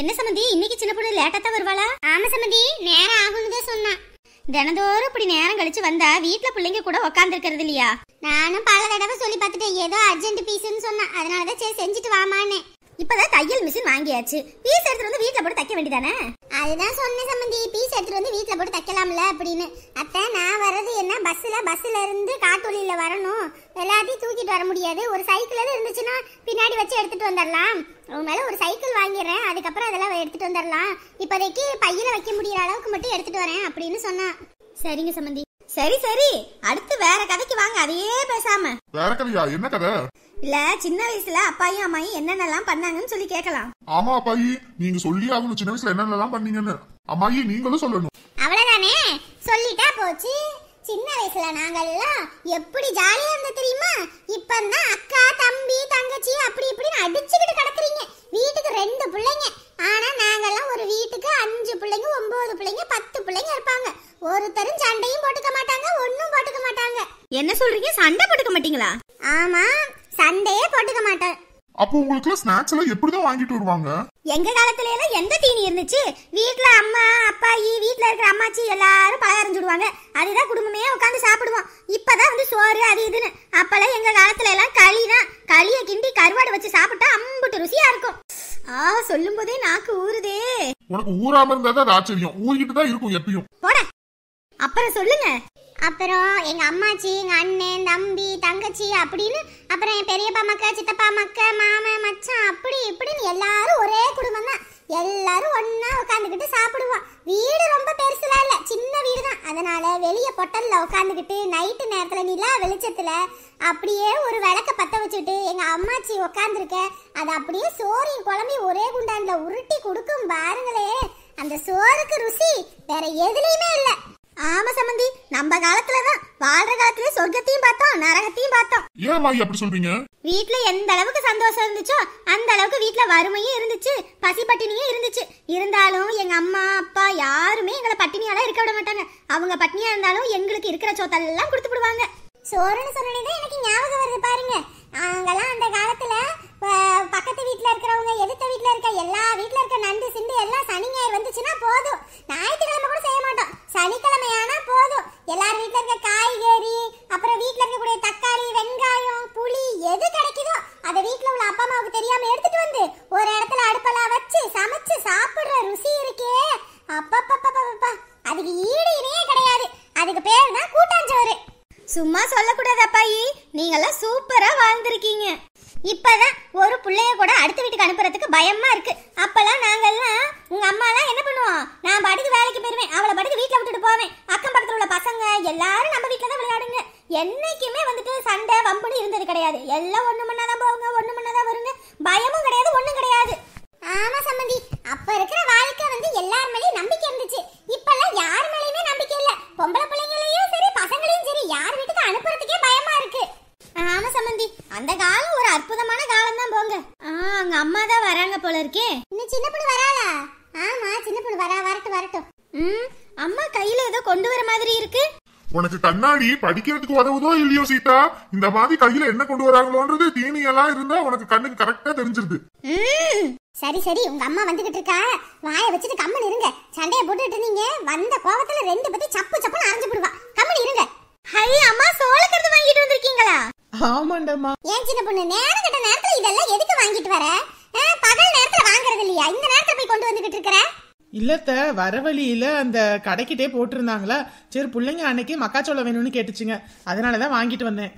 என்ன சம்மந்தி இன்னைக்கு சின்ன பொண்ணு லேட்டா தான் வருவாளா ஆமா சம்மந்தி நேரம் ஆகும்னு தான் சொன்னா தினந்தோறும் இப்படி நேரம் கழிச்சு வந்தா வீட்ல பிள்ளைங்க கூட உட்கார்ந்து இருக்கிறது இல்லையா நானும் பல தடவை சொல்லி பார்த்துட்டேன் ஏதோ அர்ஜென்ட் பீஸ்னு சொன்னா அதனாலதான் சரி செஞ்சுட்டு வாமான்னு இப்பதான் தையல் மிஷின் வாங்கியாச்சு பீஸ் எடுத்துட்டு வந்து வீட்ல போட்டு தைக்க வேண்டியதானே அதுதான் சொன்னேன் சம்மந்தி பீஸ் எடுத்துட்டு வந்து வீட்ல போட்டு தைக்கலாம்ல அப்படின்னு அத்தை நான் வர்றது என்ன பஸ்ல பஸ்ல இருந்து காட்டொலியில வரணும் எல்லாத்தையும் தூக்கிட்டு வர முடியாது ஒரு சைக்கிள் எதுவும் இருந்துச்சுன்னா பின்னாடி வச்சு எடுத்துட்டு வந்துடலாம் உன் மேல ஒரு சைக்கிள் வாங்கிடுறேன் அதுக்கப்புறம் அதெல்லாம் எடுத்துட்டு வந்துடலாம் இப்போதைக்கு பையில வைக்க முடியற அளவுக்கு மட்டும் எடுத்துட்டு வரேன் அப்படின்னு சொன்னா சரிங்க சம்மந்தி சரி சரி அடுத்து வேற கதைக்கு வாங்க அதையே பேசாம வேற கதையா என்ன கதை இல்ல சின்ன வயசுல அப்பாயும் அம்மாயும் என்னென்னலாம் பண்ணாங்கன்னு சொல்லி கேட்கலாம் ஆமா அப்பாயி நீங்க சொல்லி ஆகணும் சின்ன வயசுல என்னென்னலாம் பண்ணீங்கன்னு அம்மாயி நீங்களும் சொல்லணும் அவ்வளவுதானே சொல்லிட்டா போச்சு சின்ன வயசுல நாங்கெல்லாம் எப்படி ஜாலியா இருந்த தெரியுமா இப்பதான் அக்கா தம்பி தங்கச்சி அப்படி இப்படின்னு அடிச்சுக்கிட்டு கிடக்குறீங்க வீட்டுக்கு ரெண்டு பிள்ளைங்க ஆனா நாங்கெல்லாம் ஒரு வீட்டுக்கு அஞ்சு பிள்ளைங்க ஒன்பது பிள்ளைங்க பத்து பிள்ளைங்க இருப்பாங்க ஒருத்தரும் சண்டையும் போட்டுக்க மாட்டாங்க ஒண்ணும் போட்டுக்க மாட்டாங்க என்ன சொல்றீங்க சண்டை போட்டுக்க மாட்டீங்களா ஆமா சண்டையே போட்டுக்க மாட்டோம் அப்போ உங்களுக்கு ஸ்நாக்ஸ் எல்லாம் எப்படிதான் வாங்கிட்டு வருவாங்க எங்க காலத்துல எல்லாம் எந்த தீனி இருந்துச்சு வீட்ல அம்மா அப்பாயி வீட்ல இருக்கிற அம்மாச்சி எல்லாரும் பலகாரம் சுடுவாங்க அதுதான் குடும்பமே உட்காந்து சாப்பிடுவோம் இப்பதான் வந்து சோறு அது இதுன்னு அப்பெல்லாம் எங்க காலத்துல எல்லாம் களி தான் களிய கிண்டி கருவாடு வச்சு சாப்பிட்டா அம்புட்டு ருசியா இருக்கும் ஆ சொல்லும் போதே நாக்கு ஊறுதே உனக்கு ஊறாம இருந்தா தான் அது ஆச்சரியம் ஊறிக்கிட்டு தான் இருக்கும் எப்பயும் போட அப்புறம் சொல்லுங்க அப்புறம் எங்க அம்மாச்சி எங்க அண்ணன் தம்பி தங்கச்சி அப்படின்னு அப்புறம் என் பெரியப்பா மக்க சித்தப்பா மக்க மாமன் மச்சான் அப்படி இப்படின்னு எல்லாரும் ஒரே குடும்பம் தான் எல்லாரும் ஒண்ணா உட்காந்துக்கிட்டு சாப்பிடுவோம் வீடு ரொம்ப பெருசுலாம் இல்ல சின்ன வீடு தான் அதனால வெளிய பொட்டல்ல உட்காந்துக்கிட்டு நைட்டு நேரத்துல நிலா வெளிச்சத்துல அப்படியே ஒரு விளக்க பத்த வச்சுட்டு எங்க அம்மாச்சி உட்காந்துருக்க அது அப்படியே சோறையும் குழம்பி ஒரே குண்டான்ல உருட்டி கொடுக்கும் பாருங்களே அந்த சோறுக்கு ருசி வேற எதுலயுமே இல்ல ஆமா சம்பந்தி நம்ம காலத்துல தான் வாழ்ற காலத்துல சொர்க்கத்தையும் பார்த்தோம் நரகத்தையும் பார்த்தோம் ஏன் அம்மாயி அப்படி சொல்றீங்க வீட்ல எந்த அளவுக்கு சந்தோஷம் இருந்துச்சோ அந்த அளவுக்கு வீட்ல வறுமையும் இருந்துச்சு பசி பட்டினியும் இருந்துச்சு இருந்தாலும் எங்க அம்மா அப்பா யாருமே எங்களை பட்டினியால இருக்க விட மாட்டாங்க அவங்க பட்டினியா இருந்தாலும் எங்களுக்கு இருக்கிற சோத்தெல்லாம் கொடுத்து விடுவாங்க சோறுன்னு சொன்னதே எனக்கு ஞாபகம் வருது பாருங்க நாங்கெல்லாம் அந்த காலத்துல அஹ், பக்கத்து வீட்ல இருக்கிறவங்க எதிர்த்த வீட்ல இருக்க எல்லா வீட்ல இருக்க நண்டு சிண்டு எல்லாம் சனி ஞாயிறு வந்துச்சுன்னா போதும் ஞாயிற்றுக்கிழமை கூட செய்ய மாட்டோம் சனிக்கிழமை ஆனா போதும் எல்லார் வீட்ல இருக்க காய்கறி அப்புறம் வீட்ல இருக்கக்கூடிய தக்காளி வெங்காயம் புளி எது கிடைக்குதோ அதை வீட்ல உள்ள அப்பா அம்மாவுக்கு தெரியாம எடுத்துட்டு வந்து ஒரு இடத்துல அடுப்பெல்லாம் வச்சு சமைச்சு சாப்பிடுற ருசி இருக்கே அப்பப்பப்பப்பப்பா அதுக்கு ஈடு இணையே கிடையாது அதுக்கு பேர் தான் கூட்டாஞ்சோறு சும்மா சொல்லக்கூடாது அப்பாயி நீங்கெல்லாம் சூப்பரா வாழ்ந்திருக்கீங்க இப்பதான் ஒரு புள்ளைய கூட அடுத்த வீட்டுக்கு அனுப்புறதுக்கு பயமா இருக்கு அப்பெல்லாம் நாங்கெல்லாம் உங்க அம்மாலாம் என்ன பண்ணுவோம் நான் பாட்டுக்கு வேலைக்கு போயிருவேன் அவளை பாட்டுக்கு வீட்ல விட்டுட்டு போவேன் அக்கம் பக்கத்துல உள்ள பசங்க எல்லாரும் நம்ம வீட்ல தான் விளையாடுங்க என்னைக்குமே வந்துட்டு சண்டை வம்புன்னு இருந்தது கிடையாது எல்லாம் ஒண்ணு மண்ணாதான் போவாங்க ஒண்ணு மண்ணாதான் வருங்க பயமும் கிடையாது ஒண்ணும் கிடையாது ஆமா சம்பந்தி அப்ப இருக்கிற வாழ்க்கை வந்து எல்லார் மேலயும் நம்பிக்கை இருந்துச்சு இப்பெல்லாம் யார் மேலயுமே நம்பிக்கை இல்ல பொம்பளை பிள்ளைங்களையும் சரி பசங்களையும் சரி யார் வீட்டுக்கு அனுப்புறதுக்கே பயமா இருக்கு ஆமா சம்பந்தி அந்த காலம் ஒரு அற்புதமான காலம் தான் போங்க ஆ, அங்க அம்மா தான் வராங்க போல இருக்கே இன்னும் சின்ன பொண்ணு வராளா ஆமா சின்ன பொண்ணு வரா வரட்டும் வரட்டும் ம் அம்மா கையில ஏதோ கொண்டு வர மாதிரி இருக்கு உனக்கு கண்ணாடி படிக்கிறதுக்கு உதவுதோ இல்லையோ சீதா இந்த மாதிரி கையில என்ன கொண்டு வராங்களோன்றது தீனி எல்லாம் இருந்தா உனக்கு கண்ணுக்கு கரெக்டா தெரிஞ்சிருது ம். சரி சரி உங்க அம்மா வந்துகிட்டு இருக்கா வாயை வச்சுட்டு கம்மன் இருங்க சண்டைய போட்டுட்டு இருந்தீங்க வந்த கோவத்துல ரெண்டு பத்தி சப்பு சப்புன்னு அரைஞ்சு போடுவா கம்மன் இருங்க ஹை அம்மா சோளக்கருது வாங்கிட்டு வந்திருக்கீங்களா ஆமாண்டம்மா ஏன் சின்ன பொண்ணு நேரம் கட்ட நேரத்துல இதெல்லாம் எதுக்கு வாங்கிட்டு வர ஆ, பகல் நேரத்துல வாங்குறது இல்லையா இந்த நேரத்துல போய் கொண்டு வந்துகிட்டு இருக்கிற இல்லத்த வர வழியில அந்த கடைக்கிட்டே போட்டிருந்தாங்களா சரி பிள்ளைங்க அன்னைக்கு மக்காச்சோளம் வேணும்னு கேட்டுச்சுங்க அதனாலதான் வாங்கிட்டு வந்தேன்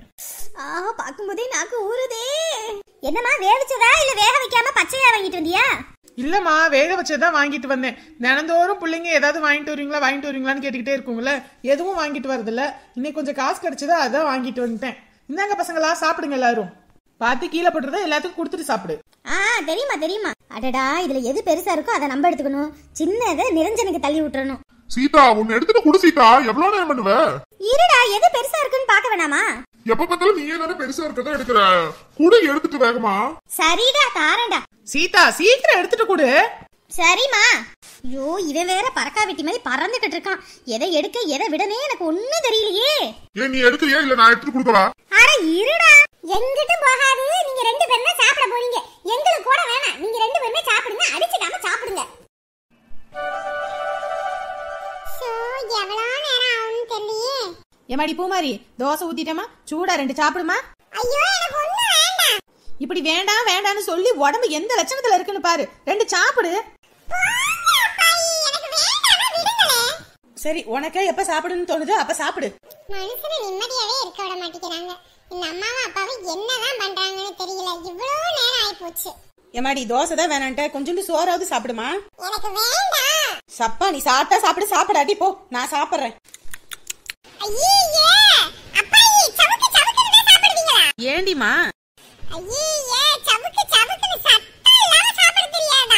ஆ பாக்கும்போதே நாக்கு ஊறுதே என்னம்மா வேவிச்சதா இல்ல வேக வைக்காம பச்சையா வாங்கிட்டு வந்தியா இல்லம்மா வேக வச்சதான் வாங்கிட்டு வந்தேன் தினந்தோறும் பிள்ளைங்க ஏதாவது வாங்கிட்டு வருவீங்களா வாங்கிட்டு வருவீங்களான்னு கேட்டுக்கிட்டே இருக்குங்களே எதுவும் வாங்கிட்டு வரதில்ல இன்னைக்கு கொஞ்சம் காசு கிடைச்சதா அதான் வாங்கிட்டு வந்துட்டேன் இந்தாங்க பசங்களா சாப்பிடுங்க எல்லாரும் பார்த்து கீழே போட்டுறத எல்லாத்துக்கும் கொடுத்துட்டு சாப்பிடு ஆ தெரியுமா தெரியுமா அடடா இதுல எது பெருசா இருக்கோ அதை நம்ம எடுத்துக்கணும் சின்னதை நிரஞ்சனுக்கு தள்ளி விட்டுறணும் சீதா உன்னை எடுத்துட்டு குடு சீதா எவ்வளவு நேரம் பண்ணுவ இருடா எது பெருசா இருக்குன்னு பார்க்க வேணாமா எப்ப பார்த்தாலும் நீயே தானே பெருசா இருக்கதான் எடுக்கிற கூட எடுத்துட்டு வேகமா சரிடா தாரேன்டா சீதா சீக்கிரம் எடுத்துட்டு கொடு சரிம்மா ஐயோ இவன் வேற பறக்கா வெட்டி மாதிரி பறந்துகிட்டு இருக்கான் எதை எடுக்க எதை விடனே எனக்கு ஒண்ணும் தெரியலையே ஏன் நீ எடுக்கிறியா இல்ல நான் எடுத்துட்டு கொடுக்கவா அட இருடா எங்கிட்டும் போகாது நீங்க ரெண்டு பேரும் தான் சாப்பிட போறீங்க எங்களுக்கு கூட வேணாம் நீங்க ரெண்டு பேருமே சாப்பிடுங்க அடிச்சுக்காம சாப்பிடுங்க எம்மாடி பூமாரி தோசை ஊத்திட்டமா சூடா ரெண்டு சாப்பிடுமா ஐயோ எனக்கு ஒண்ணு வேண்டாம் இப்படி வேண்டாம் வேண்டாம்னு சொல்லி உடம்பு எந்த லட்சணத்துல இருக்குன்னு பாரு ரெண்டு சாப்பிடு எனக்கு வேண்டாம் விடுங்களே சரி உனக்கு எப்ப சாப்பிடணும்னு தோணுதோ அப்ப சாப்பிடு மனுஷனை நிம்மதியாவே இருக்க விட மாட்டேங்கிறாங்க இந்த அம்மாவும் அப்பாவும் என்னதான் பண்றாங்கன்னு தெரியல இவ்வளவு நேரம் ஆயி போச்சு எம்மாடி தோசை தான் வேணான்ட்ட கொஞ்சோண்டு சோறாவது சாப்பிடுமா எனக்கு வேண்டாம் சப்பா நீ சாப்பிட்டா சாப்பிடு சாப்பிடாட்டி போ நான் சாப்பிடுறேன் ஐயே அப்பாயி சவுக்கு சவுக்குன்னு தான் சாப்பிடுவீங்களா ஏண்டிமா ஐயே சவுக்கு சவுக்குன்னு சத்தம் இல்லாம சாப்பிட தெரியாதா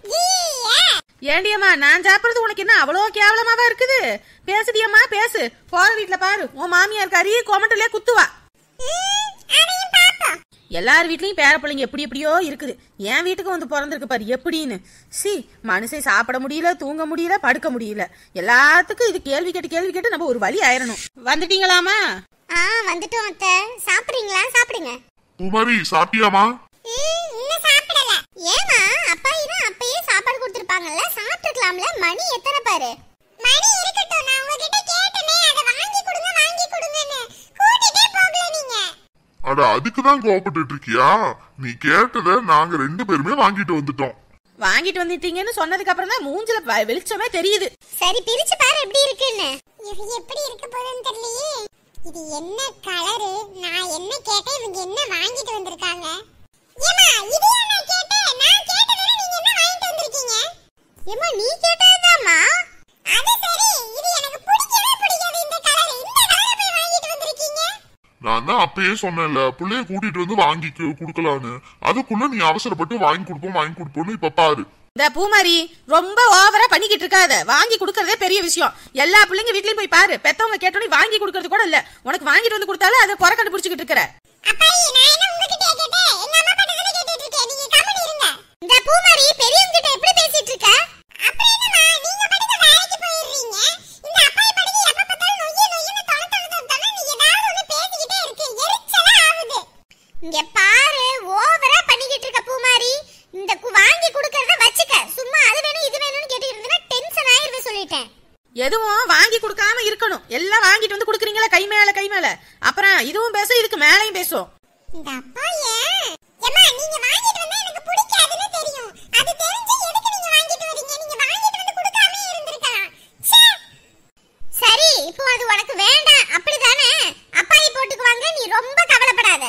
ஐயே ஏண்டியம்மா நான் சாப்பிடுறது உனக்கு என்ன அவ்வளோ கேவலமாவா இருக்குது பேசுடியம்மா பேசு போற வீட்ல பாரு உன் மாமியார் கறி கொமட்டலே குத்துவா ம், அதையும் பாப்போம் எல்லார் வீட்லயும் பேர பிள்ளைங்க எப்படி எப்படியோ இருக்குது என் வீட்டுக்கு வந்து பிறந்திருக்கு பாரு எப்படின்னு சி மனுஷன் சாப்பிட முடியல தூங்க முடியல படுக்க முடியல எல்லாத்துக்கும் இது கேள்வி கேட்டு கேள்வி கேட்டு நம்ம ஒரு வழி ஆயிரணும் வந்துட்டீங்களாமா ஆ வந்துட்டோம் அத்தை சாப்பிடுறீங்களா சாப்பிடுங்க குமாரி சாப்பிட்டியாமா ம், இன்னும் சாப்பிடல ஏமா அப்பா தான் அப்பயே சாப்பாடு கொடுத்துருப்பாங்கல்ல சாப்பிட்டுக்கலாம்ல மணி எத்தனை பாரு மணி இருக்கட்டும் நான் உங்ககிட்ட கேட்டனே அதை வாங்கி கொடுங்க வாங்கி கொடுங்கன்னு கூட்டிட்டே போகல நீங்க அட அதுக்கு தான் கோவப்பட்டு இருக்கியா நீ கேட்டதை நாங்க ரெண்டு பேருமே வாங்கிட்டு வந்துட்டோம் வாங்கிட்டு வந்துட்டீங்கன்னு சொன்னதுக்கு அப்புறம் தான் மூஞ்சில வ- வெளிச்சமே தெரியுது சரி பிரிச்சு பாரு எப்படி இருக்குன்னு இது எப்படி இருக்க போகுதுன்னு தெரியலையே இது என்ன கலரு நான் என்ன கேட்டேன் இவங்க என்ன வாங்கிட்டு வந்திருக்காங்க ஏமா இது நான் கேட்டேன் நான் கேட்டதுல நீங்க என்ன வாங்கிட்டு வந்திருக்கீங்க ஏமா நீ கேட்டதுதாம்மா அது சரி இது எனக்கு பிடிக்கவே பிடிக்காது இந்த கலர் இந்த கலரை போய் வாங்கிட்டு வந்திருக்கீங்க நான் தான் அப்பயே சொன்னேன்ல பிள்ளைய கூட்டிட்டு வந்து வாங்கி கு- குடுக்கலான்னு அதுக்குள்ள நீ அவசரப்பட்டு வாங்கி கொடுப்போம் வாங்கி கொடுப்போம்னு இப்ப பாரு இந்த பூமாரி ரொம்ப ஓவரா பண்ணிக்கிட்டு இருக்காத வாங்கி கொடுக்கறதே பெரிய விஷயம் எல்லா பிள்ளைங்க வீட்லயும் போய் பாரு பெத்தவங்க கேட்டோன்னே வாங்கி கொடுக்கறது கூட இல்ல உனக்கு வாங்கிட்டு வந்து கொடுத்தாலும் அதை குறை கண்டுபிடிச்சிக்கிட்டு இருக்கிற அப்பாயி நான் என்ன உங்ககிட்ட கேட்டேன் எங்க அம்மா பக்கத்துல கேட்டுட்டு இருக்கேன் நீங்க கம்மனி இருங்க இந்த பூமாரி பெரியவங்க கிட்ட எப்படி பேசிட்டு இருக்க அப்புறம் என்னமா நீங்க படுக்க வேலைக்கு போயிடுறீங்க இந்த அப்பாயி படுக்க எப்ப பார்த்தாலும் நொய்ய நொய்யன்னு தொண தொண தொண நீ ஏதாவது ஒண்ணு பேசிக்கிட்டே இருக்கு எரிச்சலா ஆகுது இங்க பாரு ஓவரா பண்ணிக்கிட்டு இருக்க பூமாரி இந்த கு- வாங்கி கொடுக்கறத வச்சுக்க சும்மா அது வேணும் இது வேணும்னு கேட்டுக்கிட்டு இருந்தேன்னா டென்ஷன் ஆயிருவே சொல்லிட்டேன் எதுவும் வாங்கி கொடுக்காம இருக்கணும் எல்லாம் வாங்கிட்டு வந்து கொடுக்குறீங்களா கை மேல கை மேல அப்புறம் இதுவும் பேசும் இதுக்கு மேலையும் பேசும் இந்த அப்பா ஏன் ஏமா நீங்க வாங்கிட்டு வந்தா எனக்கு பிடிக்காதுன்னு தெரியும் அது தெரிஞ்சு எதுக்கு நீங்க வாங்கிட்டு வரீங்க நீங்க வாங்கிட்டு வந்து கொடுக்காம இருந்திருக்கலாம் ச்சே. சரி இப்போ அது உனக்கு வேண்டாம் அப்படிதானே அப்பாயி போட்டுக்குவாங்க நீ ரொம்ப கவலைப்படாத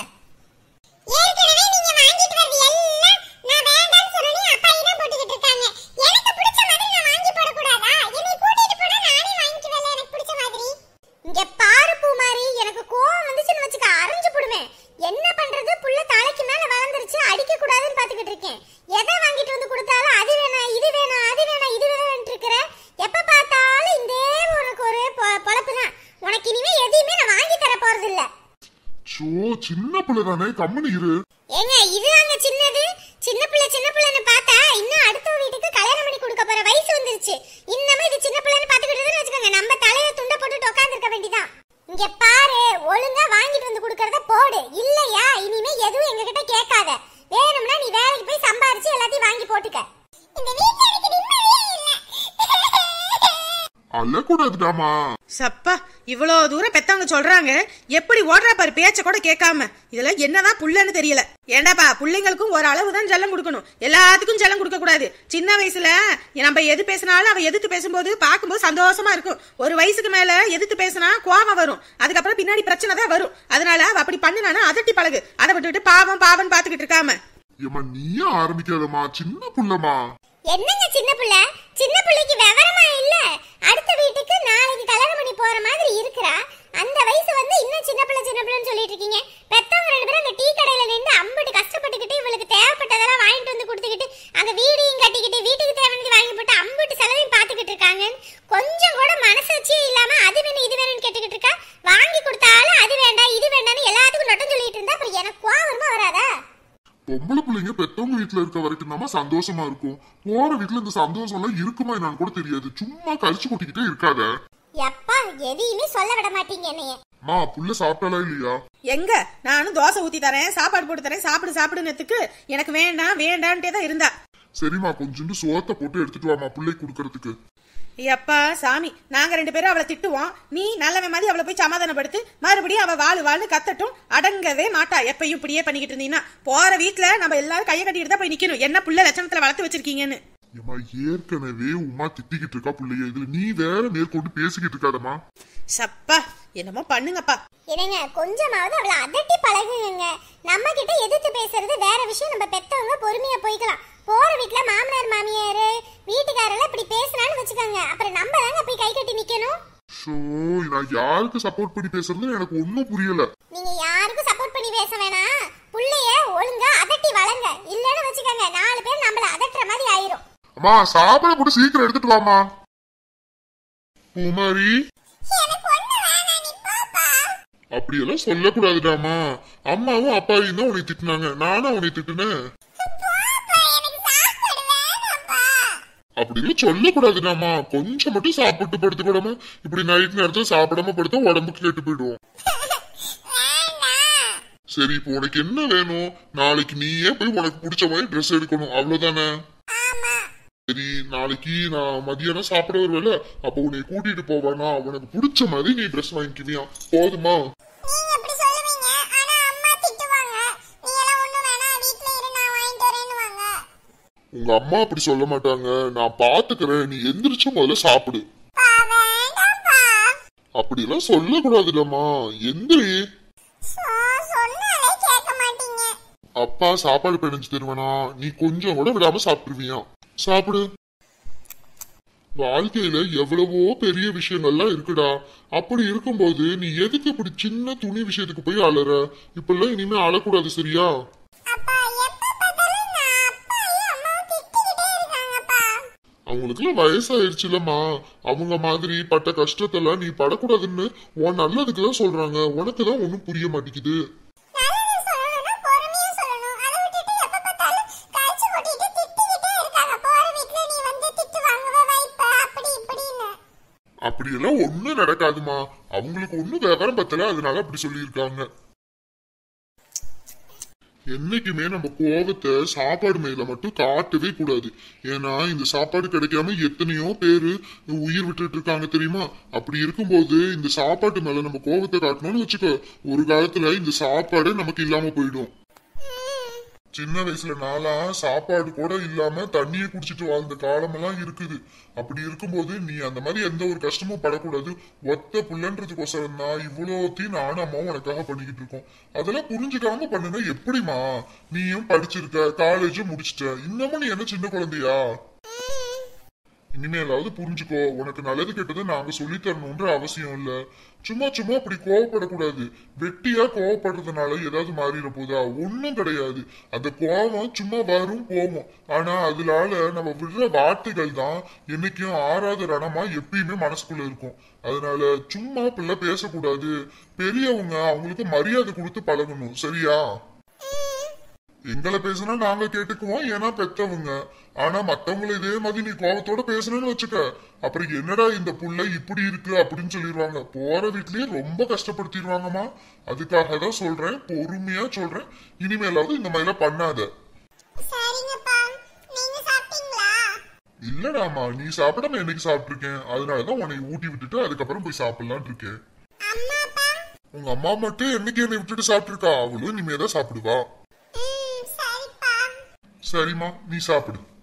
ஏற்கனவே நீங்க வாங்கிட்டு வரது எல்லாம் நான் வேண்டாம்னு சொன்னனே அப்பாயி தான் போட்டுக்கிட்டு இருக்காங்க எனக்கு பிடிச்ச மாதிரி நான் வாங்கி போட கூடாதா என்னை கூட்டிட்டு போனா நானே வாங்கிட்டு வரல எனக்கு பிடிச்ச மாதிரி இங்க பாரு பூமாரி எனக்கு கோவம் வந்துச்சுன்னு வச்சுக்க அரைஞ்சு போடுவேன் என்ன பண்றது புள்ள தலைக்கு மேல வளர்ந்துருச்சு அடிக்க கூடாதுன்னு பாத்துக்கிட்டு இருக்கேன் எதை வாங்கிட்டு வந்து கொடுத்தாலும் அது வேணாம் இது வேணாம் அது வேணாம் இது வேணாம்னு இருக்கிற எப்ப பார்த்தாலும் இந்த உனக்கு ஒரு பொ- பொழப்பு தான் உனக்கு இனிமே எதையுமே நான் வாங்கி தர போறது இல்ல ஷோ சின்ன பிள்ளை தானே கம்முனு இரு ஏங்க இதுதாங்க சின்னது சின்ன பிள்ளை சின்ன பிள்ளைன்னு பார்த்தா இன்னும் அடுத்த வீட்டுக்கு கல்யாணம் பண்ணி கொடுக்க போற வயசு வந்துருச்சு இன்னமும் இது சின்ன பிள்ளைன்னு பாத்துக்கிட்டு வச்சுக்கோங்க நம்ம தலையில துண்டை போட்டுட்டு உட்காந்துருக்க வேண்டியதான் இங்க பாரு ஒழுங்கா வாங்கிட்டு வந்து கொடுக்கறத போடு இல்லையா இனிமே எதுவும் எங்ககிட்ட கேட்காத வேணும்னா நீ வேலைக்கு போய் சம்பாரிச்சு எல்லாத்தையும் வாங்கி போட்டுக்க இந்த வீட்ல எனக்கு நிம்மதியே இல்ல அழக்கூடாதுடாமா சப்பா இவ்வளோ தூரம் பெத்தவங்க சொல்றாங்க எப்படி ஓடுறா பாரு பேச்ச கூட கேட்காம இதெல்லாம் என்னதான் புள்ளன்னு தெரியல ஏண்டாப்பா பிள்ளைங்களுக்கும் ஒரு அளவு தான் ஜெல்லம் கொடுக்கணும் எல்லாத்துக்கும் ஜெல்லம் கொடுக்க கூடாது சின்ன வயசுல நம்ம எது பேசினாலும் அவ எதிர்த்து பேசும்போது பார்க்கும்போது சந்தோஷமா இருக்கும் ஒரு வயசுக்கு மேல எதிர்த்து பேசினா கோவம் வரும் அதுக்கப்புறம் பின்னாடி பிரச்சனை தான் வரும் அதனால அவ அப்படி பண்ணுனானா அதட்டி பழகு அதை விட்டுட்டு பாவம் பாவம் பாத்துக்கிட்டு இருக்காம ஏமா நீயும் ஆரம்பிக்காதம்மா சின்ன புள்ளமா என்னங்க சின்ன பிள்ளை சின்ன பிள்ளைக்கு விவரமா இல்ல அடுத்த வீட்டுக்கு நாளைக்கு கல்யாணம் பண்ணி போற மாதிரி இருக்கிறா அந்த வயசு வந்து இன்னும் சின்ன பிள்ளை சின்ன பிள்ளைன்னு சொல்லிட்டு இருக்கீங்க பெத்தவங்க ரெண்டு பேரும் அங்க டீ கடையில நின்று அம்பட்டு கஷ்டப்பட்டுக்கிட்டு இவளுக்கு தேவைப்பட்டதெல்லாம் வாங்கிட்டு வந்து கொடுத்துக்கிட்டு அங்க வீடையும் கட்டிக்கிட்டு வீட்டுக்கு தேவையானது வாங்கி போட்டு அம்பட்டு செலவையும் பாத்துக்கிட்டு இருக்காங்க கொஞ்சம் கூட மனசாட்சியே இல்லாம அது வேணும் இது வேணும்னு கேட்டுக்கிட்டு இருக்கா வாங்கி கொடுத்தாலும் அது வேண்டாம் இது வேண்டாம்னு எல்லாத்துக்கும் நொட்டம் சொல்லிட்டு இருந்தா அப்புறம் எனக்கு கோவம் வருமா வராதா பொம்பளை பிள்ளைங்க பெத்தவங்க வீட்டுல இருக்க வரைக்கும் தான் சந்தோஷமா இருக்கும் போற வீட்டுல இந்த சந்தோஷம் எல்லாம் இருக்குமா என்னன்னு கூட தெரியாது சும்மா கரிச்சு கொட்டிக்கிட்டே இருக்காத எப்பா எதையுமே சொல்ல விட மாட்டீங்க என்னைய மா புள்ள சாப்பிட்டாலா இல்லையா எங்க நானும் தோசை ஊத்தி தரேன் சாப்பாடு போட்டு தரேன் சாப்பிடு சாப்பிடுனதுக்கு எனக்கு வேண்டாம் வேண்டான்ட்டே தான் இருந்தா சரிம்மா கொஞ்சோண்டு சோத்தை போட்டு எடுத்துட்டு வாமா பிள்ளைக்கு கொடுக்கறதுக்கு ஐயப்பா சாமி நாங்க ரெண்டு பேரும் அவளை திட்டுவோம் நீ நல்லவன் மாதிரி அவளை போய் சமாதானப்படுத்து மறுபடியும் அவ வாழ் வாழ்னு கத்தட்டும் அடங்கவே மாட்டா எப்பயும் இப்படியே பண்ணிக்கிட்டு இருந்தீங்கன்னா போற வீட்ல நம்ம எல்லாரும் கையை கட்டிட்டு தான் போய் நிக்கணும் என்ன புள்ள லட்சணத்துல வளர்த்து வச்சிருக்கீங்கன்னு ஏமா ஏற்கனவே உமா திட்டிக்கிட்டு இருக்கா பிள்ளைய இதுல நீ வேற மேற்கொண்டு பேசிக்கிட்டு இருக்காதம்மா சப்பா என்னமோ பண்ணுங்கப்பா இருங்க கொஞ்சமாவது அவளை அதட்டி பழகுங்க நம்ம கிட்ட எதிர்த்து பேசுறது வேற விஷயம் நம்ம பெத்தவங்க பொறுமையா போய்க்கலாம் போற வீட்ல மாமனார் மாமியாரு வீட்டுக்காரெல்லாம் இப்படி பேசுனான்னு வச்சுக்கோங்க அப்புறம் நம்ம தாங்க போய் கை கட்டி நிக்கணும் ஷோ நான் யாருக்கு சப்போர்ட் பண்ணி பேசுறதுன்னு எனக்கு ஒன்னும் புரியல நீங்க யாருக்கும் சப்போர்ட் பண்ணி பேச வேணாம் புள்ளைய ஒழுங்கா அதட்டி வளங்க இல்லன்னு வச்சுக்கோங்க நாலு பேர் நம்மள அதட்டுற மாதிரி ஆயிரும் அம்மா சாப்பாடு போட்டு சீக்கிரம் எடுத்துட்டு வாமா குமாரி எனக்கு ஒண்ணு வேணாம் நீ பாப்பா அப்படியெல்லாம் சொல்லக்கூடாதுடாமா அம்மாவும் அப்பாவையும் தான் உன்னை திட்டினாங்க நானும் உன்னை திட்டுனேன் எனக்கு சாப்பாடு வேணாம்ப்பா அப்படிலாம் சொல்லக்கூடாதுடாமா கொஞ்சம் மட்டும் சாப்பிட்டு படுத்துக்கூடாமா இப்படி நைட் நேரத்துல சாப்பிடாம படுத்தா உடம்புக்கு கெட்டு போயிடும் வேணாம் சரி இப்போ உனக்கு என்ன வேணும் நாளைக்கு நீயே போய் உனக்கு பிடிச்ச மாதிரி ட்ரெஸ் எடுக்கணும் அவ்வளவுதானே ஆமா சரி நாளைக்கு நான் மதியானம் சாப்பிட வருவேல அப்ப உன்னை கூட்டிட்டு போவேனா உனக்கு பிடிச்ச மாதிரி நீ ட்ரெஸ் வாங்கிக்குவியா போதுமா நீங்க அப்படி சொல்லுவீங்க ஆனா அம்மா திட்டுவாங்க நீ எல்லாம் ஒண்ணு வேணாம் வீட்ல இரு நான் வாங்கிட்டு வரேன்னுவாங்க உங்க அம்மா அப்படி சொல்ல மாட்டாங்க நான் பாத்துக்கிறேன் நீ எந்திரிச்சு முதல்ல சாப்பிடு பா வேண்டாம்ப்பா அப்படிலாம் சொல்லக்கூடாதுலம்மா எந்திரி சோ சொன்னாலே கேட்க மாட்டீங்க அப்பா சாப்பாடு பிணைஞ்சு தருவேனா நீ கொஞ்சம் கூட விடாம சாப்பிட்டுருவியா சாப்பிடு வாழ்க்கையில எவ்வளவோ பெரிய விஷயங்கள்லாம் இருக்குடா அப்படி இருக்கும்போது நீ எதுக்கு இப்படி சின்ன துணி விஷயத்துக்கு போய் அலற இப்பெல்லாம் இனிமே அழக்கூடாது சரியா அப்பா எப்ப பார்த்தாலும் நான் அப்பாயும் அம்மாவும் திட்டிக்கிட்டே இருக்காங்கப்பா அவங்களுக்குலாம் வயசாயிருச்சுலம்மா அவங்க மாதிரி பட்ட கஷ்டத்தெல்லாம் நீ படக்கூடாதுன்னு உன் நல்லதுக்கு தான் சொல்றாங்க உனக்கு தான் ஒன்றும் புரிய மாட்டேங்குது நல்லது சொல்லணும்னா பொறுமையா சொல்லணும் அதை விட்டுட்டு எப்ப பார்த்தாலும் கழிச்சு கொட்டிட்டு திட்டிக்கிட்டே இருக்காங்க போற வீட்ல நீ வந்து திட்டு வாங்குவ வைப்ப அப்படி இப்படின்னு அப்படியெல்லாம் ஒண்ணும் நடக்காதுமா அவங்களுக்கு ஒண்ணும் விவரம் பத்தல அதனால அப்படி சொல்லியிருக்காங்க என்னைக்குமே நம்ம கோபத்தை சாப்பாடு மேல மட்டும் காட்டவே கூடாது ஏன்னா இந்த சாப்பாடு கிடைக்காம எத்தனையோ பேரு உயிர் விட்டுட்டு இருக்காங்க தெரியுமா அப்படி இருக்கும்போது இந்த சாப்பாட்டு மேல நம்ம கோபத்தை காட்டணும்னு வச்சுக்கோ ஒரு காலத்துல இந்த சாப்பாடு நமக்கு இல்லாம போயிடும் சின்ன வயசுல நாளா சாப்பாடு கூட இல்லாம தண்ணியை குடிச்சிட்டு வாழ்ந்த காலமெல்லாம் இருக்குது அப்படி இருக்கும்போது நீ அந்த மாதிரி எந்த ஒரு கஷ்டமும் படக்கூடாது ஒத்த புள்ளன்றதுக்கோசரம் தான் இவ்வளோத்தையும் நானும் அம்மாவும் உனக்காக பண்ணிக்கிட்டு இருக்கோம் அதெல்லாம் புரிஞ்சுக்காம பண்ணுங்க எப்படிமா நீயும் படிச்சிருக்க காலேஜும் முடிச்சிட்ட இன்னமும் நீ என்ன சின்ன குழந்தையா இனிமேலாவது புரிஞ்சுக்கோ உனக்கு நல்லது கெட்டது நாங்க சொல்லி தரணும்ன்ற அவசியம் இல்ல சும்மா சும்மா அப்படி கோவப்படக்கூடாது வெட்டியா கோவப்படுறதுனால ஏதாவது மாறிட போதா ஒண்ணும் கிடையாது அந்த கோவம் சும்மா வரும் போகும் ஆனா அதனால நம்ம விடுற வார்த்தைகள் தான் என்னைக்கும் ஆறாத ரணமா எப்பயுமே மனசுக்குள்ள இருக்கும் அதனால சும்மா பிள்ளை பேசக்கூடாது பெரியவங்க அவங்களுக்கு மரியாதை கொடுத்து பழகணும் சரியா எங்களை பேசுனா நாங்க கேட்டுக்குவோம் ஏன்னா பெத்தவங்க ஆனா மத்தவங்கள இதே மாதிரி நீ கோபத்தோட பேசணும்னு வச்சுக்க அப்புறம் என்னடா இந்த புள்ள இப்படி இருக்கு அப்படின்னு சொல்லிடுவாங்க போற வீட்லயே ரொம்ப கஷ்டப்படுத்திடுவாங்கம்மா அதுக்காக தான் சொல்றேன் பொறுமையா சொல்றேன் இனிமேலாவது இந்த மாதிரிலாம் பண்ணாத சரிங்கப்பா நீங்க சாப்பிட்டீங்களா இல்லடாமா நீ சாப்பிடாம என்னைக்கு சாப்பிட்டிருக்கேன் அதனாலதான் உன்னை ஊட்டி விட்டுட்டு அதுக்கப்புறம் போய் சாப்பிடலான் இருக்கேன் அம்மாப்பா உங்க அம்மா மட்டும் என்னைக்கு என்னை விட்டுட்டு சாப்பிட்டிருக்கா அவளும் இனிமேதான் சாப்பிடுவா ம் சரிப்பா சரிம்மா நீ சாப்பிடு